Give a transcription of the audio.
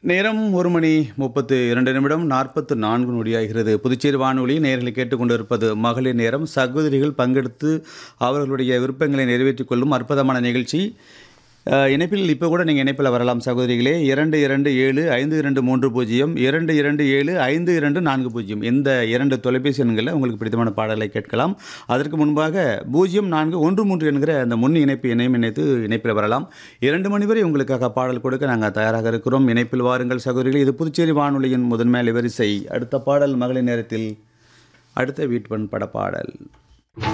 நேரம் ஒரு மணி முப்பத்து இரண்டு நிமிடம் நாற்பத்து நான்கு நொடியாகிறது புதுச்சேரி வானொலி நேர்களை கேட்டுக்கொண்டிருப்பது மகளிர் நேரம் சகோதரிகள் பங்கெடுத்து அவர்களுடைய விருப்பங்களை நிறைவேற்றிக் கொள்ளும் அற்புதமான நிகழ்ச்சி அஹ், இணைப்பில் இப்போ கூட நீங்கள் இணைப்பில் வரலாம் சகோதரிகளே இரண்டு இரண்டு ஏழு ஐந்து இரண்டு மூன்று பூஜ்ஜியம் இரண்டு இரண்டு ஏழு ஐந்து இரண்டு நான்கு பூஜ்ஜியம் இந்த இரண்டு தொலைபேசி எண்களில் உங்களுக்கு பிடித்தமான பாடலை கேட்கலாம் அதற்கு முன்பாக பூஜ்ஜியம் நான்கு ஒன்று மூன்று என்கிற அந்த முன் இணைப்பு இணையம் இணைத்து இணைப்பில் வரலாம் இரண்டு மணி வரை உங்களுக்காக பாடல் கொடுக்க நாங்கள் தயாராக இருக்கிறோம் இணைப்பில் வாருங்கள் சகோதரிகள் இது புதுச்சேரி வானொலியின் முதன்மை அலைவரிசை அடுத்த பாடல் மகளிர் நேரத்தில் அடுத்த வீட்பன் பட பாடல்